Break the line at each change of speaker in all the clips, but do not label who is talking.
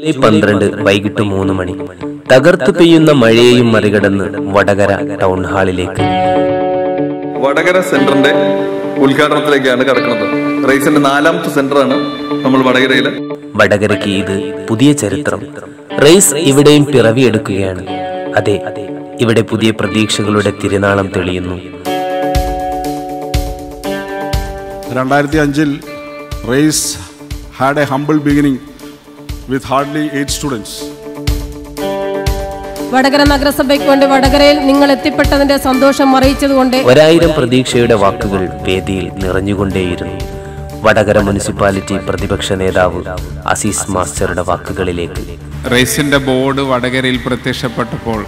പന്ത്രണ്ട് വൈകിട്ട് മൂന്ന് മണി തകർത്തു പെയ്യുന്ന മഴയെയും മറികടന്ന് വടകര ടൗൺ ഹാളിലേക്ക്
വടകര സെന്ററിന്റെ ഉദ്ഘാടനത്തിലേക്കാണ് കടക്കുന്നത് റേസിന്റെ നാലാമത്തെ സെന്ററാണ് നമ്മൾ വടകരയിൽ
വടകരയ്ക്ക് ഇത് പുതിയ ചരിത്രം റേസ് ഇവിടെയും പിറവിയെടുക്കുകയാണ് അതെ ഇവിടെ പുതിയ പ്രതീക്ഷകളുടെ തിരുനാളം തെളിയുന്നു
രണ്ടായിരത്തി അഞ്ചിൽ race had a humble beginning with hardly eight students
Vadakara നഗരസഭയ്ക്ക് വേണ്ടി വടകരയിൽ നിങ്ങൾ എത്തിപ്പെട്ടതിന്റെ സന്തോഷം അറിയിച്ചതുകൊണ്ട്
ഒരായിരം പ്രതീക്ഷയുടെ വാക്കുകൾ വേദിയിൽ നിറഞ്ഞുകൊണ്ടേയിരുന്നു വടകര മുനിസിപ്പാലിറ്റി പ്രതിപക്ഷ നേതാവ് അസീസ് മാസ്റ്ററുടെ വാക്കുകളിലേക്ക്
റേസിൻ്റെ ബോർഡ് വടകരയിൽ പ്രത്യക്ഷപ്പെട്ടപ്പോൾ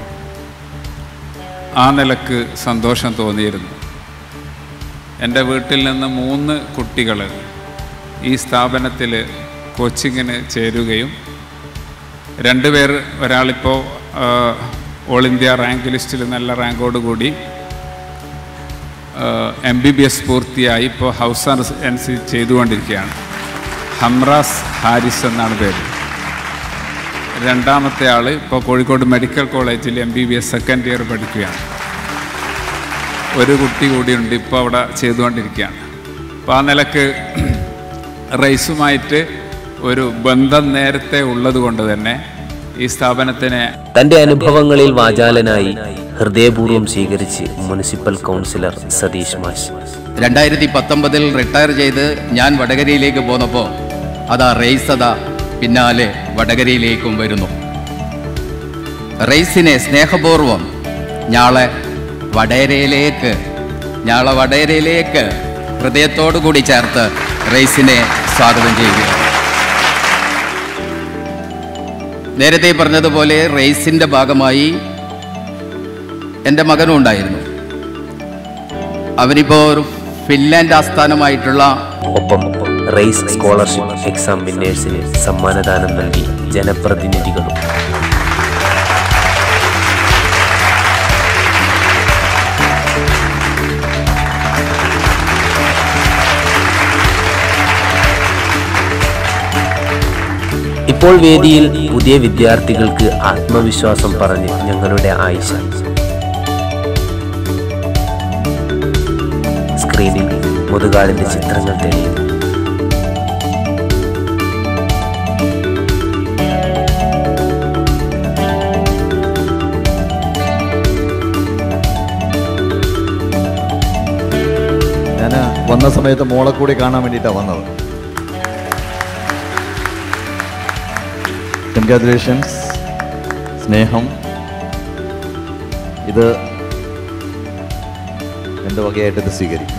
ആ നിലക്ക് സന്തോഷം തോന്നിയിരുന്നു എൻ്റെ വീട്ടിൽ നിന്ന് മൂന്ന് കുട്ടികൾ ഈ സ്ഥാപനത്തിൽ കോച്ചിങ്ങിന് ചേരുകയും രണ്ടുപേർ ഒരാളിപ്പോൾ ഓൾ ഇന്ത്യ റാങ്ക് ലിസ്റ്റിൽ നല്ല റാങ്കോടുകൂടി എം ബി ബി എസ് പൂർത്തിയായി ഇപ്പോൾ ഹൗസ് എൻ സി ചെയ്തുകൊണ്ടിരിക്കുകയാണ് ഹംറാസ് ഹാരിസ് എന്നാണ് പേര് രണ്ടാമത്തെ ആൾ ഇപ്പോൾ കോഴിക്കോട് മെഡിക്കൽ കോളേജിൽ M B B S second year പഠിക്കുകയാണ് ഒരു കുട്ടി കൂടിയുണ്ട് ഇപ്പോൾ അവിടെ ചെയ്തുകൊണ്ടിരിക്കുകയാണ് അപ്പോൾ ആ നിലക്ക് റൈസുമായിട്ട് ഒരു ബന്ധം നേരത്തെ ഉള്ളത് കൊണ്ട് തന്നെ ഈ സ്ഥാപനത്തിനെ
തന്റെ അനുഭവങ്ങളിൽ വാചാലനായി ഹൃദയപൂർവ്വം സ്വീകരിച്ച് മുനിസിപ്പൽ കൗൺസിലർ സതീഷ് മാഷ്
രണ്ടായിരത്തി പത്തൊമ്പതിൽ റിട്ടയർ ചെയ്ത് ഞാൻ വടകരയിലേക്ക് പോന്നപ്പോൾ അതാ റെയ്സ് അതാ പിന്നാലെ വടകരയിലേക്കും വരുന്നു റെയ്സിനെ സ്നേഹപൂർവം ഞാളെ വടകരയിലേക്ക് ഞാളെ വടകരയിലേക്ക് ഹൃദയത്തോടു കൂടി ചേർത്ത് റെയ്സിനെ സ്വാഗതം ചെയ്യുക നേരത്തെ പറഞ്ഞതുപോലെ റേസിൻ്റെ ഭാഗമായി എൻ്റെ മകനും ഉണ്ടായിരുന്നു അവനിപ്പോൾ ഒരു ഫിൻലാൻഡ് ആസ്ഥാനമായിട്ടുള്ള
ഒപ്പം റേസ് സ്കോളർഷിപ്പ് എക്സാം വിന്നേഴ്സിന് സമ്മാനദാനം നൽകി ജനപ്രതിനിധികളും ഇപ്പോൾ വേദിയിൽ പുതിയ വിദ്യാർത്ഥികൾക്ക് ആത്മവിശ്വാസം പറഞ്ഞ് ഞങ്ങളുടെ ആയിഷ സ്ക്രീനിൽ മുതുകാടിന്റെ ചിത്രങ്ങൾ തെളിയുന്നു
ഞാൻ വന്ന സമയത്ത് മോളെ കൂടി കാണാൻ വേണ്ടിയിട്ടാണ് വന്നത് കൺഗ്രാറ്റുലേഷൻസ് സ്നേഹം ഇത് എൻ്റെ വകയായിട്ട് ഇത് സ്വീകരിക്കും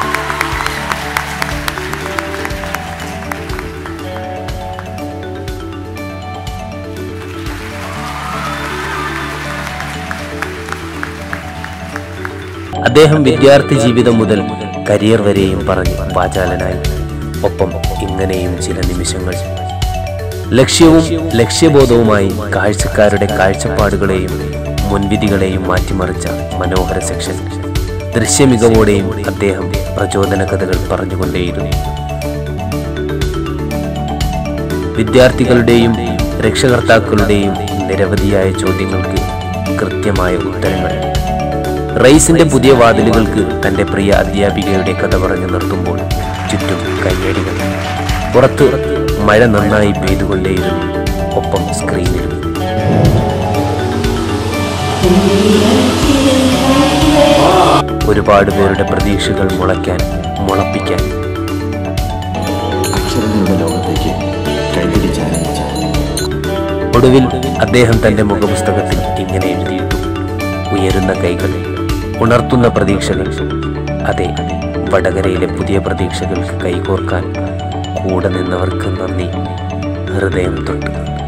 അദ്ദേഹം വിദ്യാർത്ഥി ജീവിതം മുതൽ കരിയർ വരെയും പറഞ്ഞ് വാചാലനായി ഒപ്പം ഇങ്ങനെയും ചില നിമിഷങ്ങൾ ലക്ഷ്യവും ലക്ഷ്യബോധവുമായി കാഴ്ചക്കാരുടെ കാഴ്ചപ്പാടുകളെയും മുൻവിധികളെയും മാറ്റിമറിച്ച മനോഹര സെക്ഷൻ ദൃശ്യമികവോടെയും അദ്ദേഹം പ്രചോദന കഥകൾ പറഞ്ഞുകൊണ്ടേയിരുന്നു വിദ്യാർത്ഥികളുടെയും രക്ഷകർത്താക്കളുടെയും നിരവധിയായ ചോദ്യങ്ങൾക്ക് കൃത്യമായ ഉത്തരങ്ങൾ റൈസിന്റെ പുതിയ വാതിലുകൾക്ക് തന്റെ പ്രിയ അധ്യാപികയുടെ കഥ പറഞ്ഞു നിർത്തുമ്പോൾ ചുറ്റും കയ്യടികൾ പുറത്ത് മഴ നന്നായി പെയ്തുകൊണ്ടേയിരുന്നു ഒപ്പം സ്ക്രീനിലും ഒരുപാട് പേരുടെ പ്രതീക്ഷകൾ മുളയ്ക്കാൻ മുളപ്പിക്കാൻ
അക്ഷരങ്ങളുടെ ലോകത്തേക്ക് കൈപിടിച്ചാനയിച്ച
ഒടുവിൽ അദ്ദേഹം തന്റെ മുഖപുസ്തകത്തിൽ ഇങ്ങനെ എഴുതിയിട്ടു ഉയരുന്ന കൈകൾ ഉണർത്തുന്ന പ്രതീക്ഷകൾ അതെ വടകരയിലെ പുതിയ പ്രതീക്ഷകൾക്ക് കൈകോർക്കാൻ കൂടെ നിന്നവർക്ക് നന്ദി ഹൃദയം തൊട്ട്